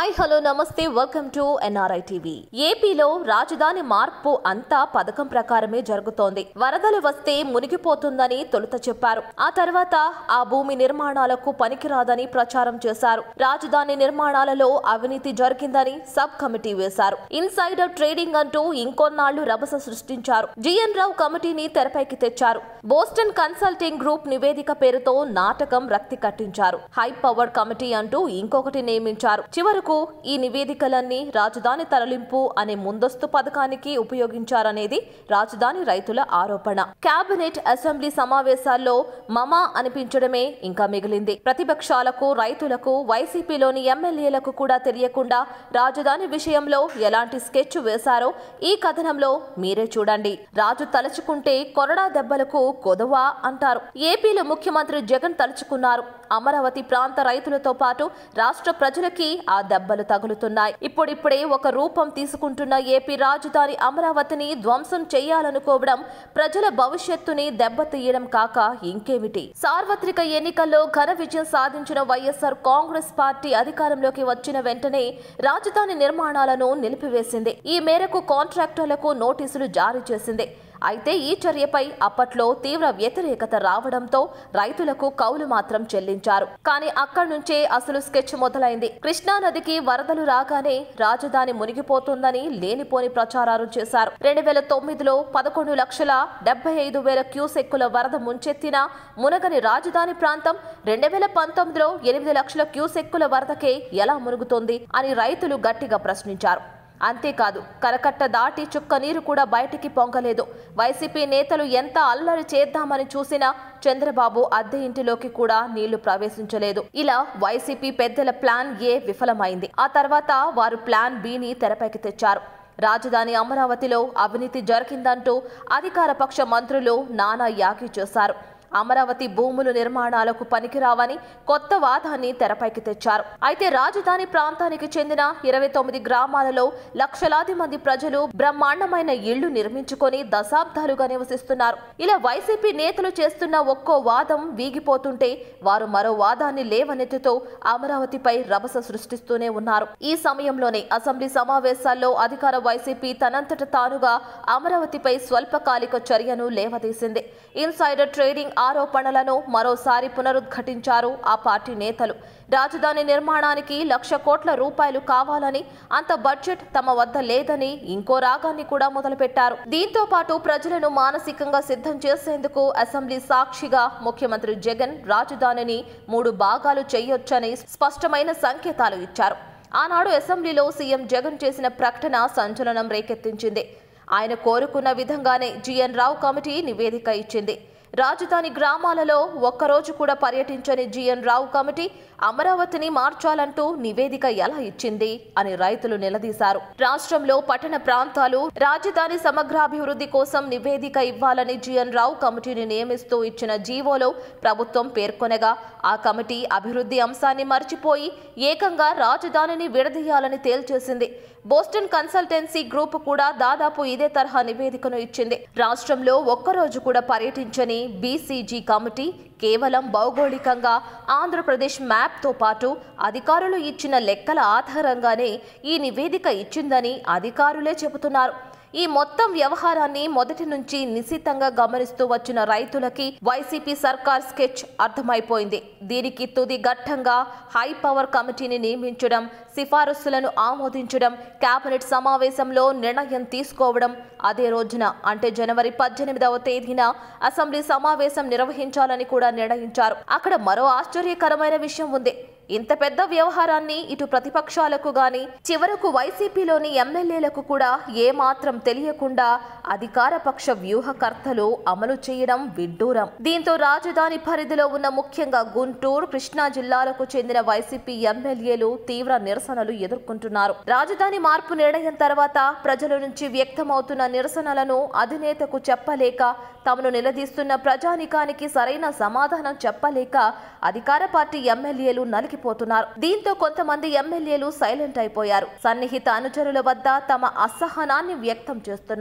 hi hello నమస్తే welcome to NRI TV ఏపీలో రాజధాని మార్పు అంతా పథకం ప్రకారమే జరుగుతోంది వరదలు వస్తే మునిగిపోతుందని తొలుత చెప్పారు ఆ తర్వాత ఆ భూమి నిర్మాణాలకు పనికిరాదని ప్రచారం చేశారు రాజధాని నిర్మాణాలలో అవినీతి జరిగిందని సబ్ కమిటీ వేశారు ఇన్సైడర్ ట్రేడింగ్ అంటూ ఇంకొన్నాళ్లు రభస సృష్టించారు జిఎన్ రావు కమిటీని తెరపైకి తెచ్చారు బోస్టన్ కన్సల్టింగ్ గ్రూప్ నివేదిక పేరుతో నాటకం రక్తి కట్టించారు హై పవర్ కమిటీ అంటూ ఇంకొకటి నియమించారు చివరకు ఈ నివేదికలన్నీ రాజధాని తరలింపు అనే ముందస్తు పథకానికి ఉపయోగించారనేది రాజధాని రైతుల ఆరోపణ కేబినెట్ అసెంబ్లీ సమావేశాల్లో మమా అనిపించడమే ఇంకా మిగిలింది ప్రతిపక్షాలకు రైతులకు వైసీపీలోని ఎమ్మెల్యేలకు కూడా తెలియకుండా రాజధాని విషయంలో ఎలాంటి స్కెచ్ వేశారో ఈ కథనంలో మీరే చూడండి రాజు తలుచుకుంటే కొరడా దెబ్బలకు కొదవా అంటారు ఏపీలో ముఖ్యమంత్రి జగన్ తలుచుకున్నారు అమరావతి ప్రాంత రైతులతో పాటు రాష్ట్ర ప్రజలకి ఆ దెబ్బలు తగులుతున్నాయి ఇప్పుడిప్పుడే ఒక రూపం తీసుకుంటున్న ఏపీ రాజధాని అమరావతిని ధ్వంసం చేయాలనుకోవడం ప్రజల భవిష్యత్తుని దెబ్బతీయడం కాక ఇంకేమిటి సార్వత్రిక ఎన్నికల్లో ఘన విజయం సాధించిన వైఎస్ఆర్ కాంగ్రెస్ పార్టీ అధికారంలోకి వచ్చిన వెంటనే రాజధాని నిర్మాణాలను నిలిపివేసింది ఈ మేరకు కాంట్రాక్టర్లకు నోటీసులు జారీ చేసింది అయితే ఈ చర్యపై అప్పట్లో తీవ్ర వ్యతిరేకత రావడంతో రైతులకు కౌలు మాత్రం చెల్లించారు కానీ అక్కడి నుంచే అసలు స్కెచ్ మొదలైంది కృష్ణా నదికి వరదలు రాగానే రాజధాని మునిగిపోతుందని లేనిపోని ప్రచారాలు చేశారు రెండు వేల తొమ్మిదిలో పదకొండు లక్షల డెబ్బై ఐదు వేల క్యూసెక్కుల వరద ముంచెత్తిన మునగని రాజధాని ప్రాంతం రెండు వేల పంతొమ్మిదిలో ఎనిమిది లక్షల క్యూసెక్కుల వరదకే ఎలా మునుగుతోంది అని రైతులు గట్టిగా ప్రశ్నించారు అంతేకాదు కరకట్ట దాటి చుక్క నీరు కూడా బయటికి పొంగలేదు వైసీపీ నేతలు ఎంత అల్లరి చేద్దామని చూసినా చంద్రబాబు అద్దె ఇంటిలోకి కూడా నీళ్లు ప్రవేశించలేదు ఇలా వైసీపీ పెద్దల ప్లాన్ ఏ విఫలమైంది ఆ తర్వాత వారు ప్లాన్ బిని తెరపైకి తెచ్చారు రాజధాని అమరావతిలో అవినీతి జరిగిందంటూ అధికార పక్ష మంత్రులు నానా యాగి చేశారు అమరావతి భూములు నిర్మాణాలకు పనికిరావని కొత్త వాదాన్ని తెరపైకి తెచ్చారు అయితే రాజధాని ప్రాంతానికి చెందిన ఇరవై తొమ్మిది గ్రామాలలో లక్షలాది మంది ప్రజలు బ్రహ్మాండమైన ఇళ్లు నిర్మించుకొని దశాబ్దాలుగా నివసిస్తున్నారు ఇలా వైసీపీ నేతలు చేస్తున్న ఒక్కో వాదం వీగిపోతుంటే వారు మరో వాదాన్ని లేవనెత్తుతూ అమరావతిపై రభస సృష్టిస్తూనే ఉన్నారు ఈ సమయంలోనే అసెంబ్లీ సమావేశాల్లో అధికార వైసీపీ తనంతట తానుగా అమరావతిపై స్వల్పకాలిక చర్యను లేవదీసింది ఇన్సైడర్ ట్రేడింగ్ ఆరోపణలను మరోసారి పునరుద్ఘాటించారు ఆ పార్టీ నేతలు రాజధాని నిర్మాణానికి లక్ష కోట్ల రూపాయలు కావాలని అంత బడ్జెట్ తమ వద్ద లేదని ఇంకో రాగాన్ని కూడా మొదలుపెట్టారు దీంతో పాటు ప్రజలను మానసికంగా సిద్ధం చేసేందుకు అసెంబ్లీ సాక్షిగా ముఖ్యమంత్రి జగన్ రాజధానిని మూడు భాగాలు చేయొచ్చని స్పష్టమైన సంకేతాలు ఇచ్చారు ఆనాడు అసెంబ్లీలో సీఎం జగన్ చేసిన ప్రకటన సంచలనం రేకెత్తించింది ఆయన కోరుకున్న విధంగానే జిఎన్ రావు కమిటీ నివేదిక ఇచ్చింది రాజధాని గ్రామాలలో ఒక్కరోజు కూడా పర్యటించని జిఎన్ రావు కమిటీ అమరావతిని మార్చాలంటూ నివేదిక ఎలా ఇచ్చింది అని రైతులు నిలదీశారు రాష్ట్రంలో పట్టణ ప్రాంతాలు రాజధాని సమగ్రాభివృద్ధి కోసం నివేదిక ఇవ్వాలని జిఎన్ రావు కమిటీని నియమిస్తూ ఇచ్చిన జీవోలో ప్రభుత్వం పేర్కొనగా ఆ కమిటీ అభివృద్ధి అంశాన్ని మర్చిపోయి ఏకంగా రాజధానిని విడదీయాలని తేల్చేసింది బోస్టన్ కన్సల్టెన్సీ గ్రూప్ కూడా దాదాపు ఇదే తరహా నివేదికను ఇచ్చింది రాష్ట్రంలో ఒక్కరోజు కూడా పర్యటించని బీసీజీ కమిటీ కేవలం భౌగోళికంగా ఆంధ్రప్రదేశ్ మ్యాప్తో పాటు అధికారులు ఇచ్చిన లెక్కల ఆధారంగానే ఈ నివేదిక ఇచ్చిందని అధికారులే చెబుతున్నారు ఈ మొత్తం వ్యవహారాన్ని మొదటి నుంచి నిశితంగా గమనిస్తూ వచ్చిన రైతులకి వైసీపీ సర్కార్ స్కెచ్ అర్థమైపోయింది దీనికి తుది ఘట్టంగా హై పవర్ కమిటీని నియమించడం సిఫారసులను ఆమోదించడం కేబినెట్ సమావేశంలో నిర్ణయం తీసుకోవడం అదే రోజున అంటే జనవరి పద్దెనిమిదవ తేదీన అసెంబ్లీ సమావేశం నిర్వహించాలని కూడా నిర్ణయించారు అక్కడ మరో ఆశ్చర్యకరమైన విషయం ఉంది ఇంత పెద్ద వ్యవహారాన్ని ఇటు ప్రతిపక్షాలకు గాని చివరకు వైసీపీలోని ఎమ్మెల్యేలకు కూడా ఏమాత్రం తెలియకుండా అధికార పక్ష వ్యూహకర్తలు అమలు చేయడం విడ్డూరం దీంతో రాజధాని పరిధిలో ఉన్న ముఖ్యంగా గుంటూరు కృష్ణా జిల్లాలకు చెందిన వైసీపీ ఎమ్మెల్యేలు తీవ్ర నిరసనలు ఎదుర్కొంటున్నారు రాజధాని మార్పు నిర్ణయం తర్వాత ప్రజల నుంచి వ్యక్తమవుతున్న నిరసనలను అధినేతకు చెప్పలేక తమను నిలదీస్తున్న ప్రజానికానికి సరైన సమాధానం చెప్పలేక అధికార పార్టీ ఎమ్మెల్యేలు నలిగిపోతున్నారు దీంతో కొంతమంది ఎమ్మెల్యేలు సైలెంట్ అయిపోయారు సన్నిహిత అనుచరుల వద్ద తమ అసహనాన్ని వ్యక్తం చేస్తున్నారు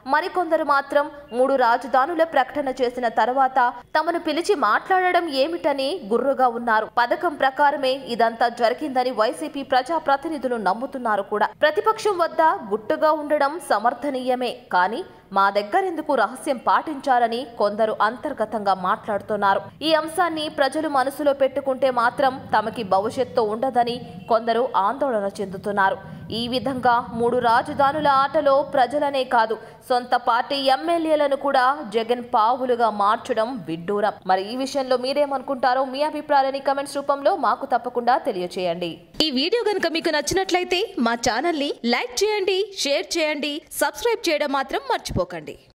మరికొందరు మాత్రం మూడు రాజధానుల ప్రకటన చేసిన తర్వాత తమను పిలిచి మాట్లాడడం ఏమిటని గుర్రుగా ఉన్నారు పథకం ప్రకారమే ఇదంతా జరిగిందని వైసీపీ ప్రజా ప్రతినిధులు నమ్ముతున్నారు కూడా ప్రతిపక్షం వద్ద గుట్టుగా ఉండడం సమర్థనీయమే కానీ మా దగ్గరెందుకు రహస్యం పాటించాలని కొందరు అంతర్గతంగా మాట్లాడుతున్నారు ఈ అంశాన్ని ప్రజలు మనసులో పెట్టుకుంటే మాత్రం తమకి భవిష్యత్తు ఉండదని కొందరు ఆందోళన చెందుతున్నారు ఈ విధంగా మూడు రాజధానుల ఆటలో ప్రజలనే కాదు సొంత పార్టీ ఎమ్మెల్యేలను కూడా జగన్ పావులుగా మార్చడం విడ్డూరం మరి ఈ విషయంలో మీరేమనుకుంటారో మీ అభిప్రాయాన్ని కమెంట్స్ రూపంలో మాకు తప్పకుండా తెలియచేయండి ఈ వీడియో గనుక మీకు నచ్చినట్లయితే మా ఛానల్ని లైక్ చేయండి షేర్ చేయండి సబ్స్క్రైబ్ చేయడం మాత్రం మర్చిపోకండి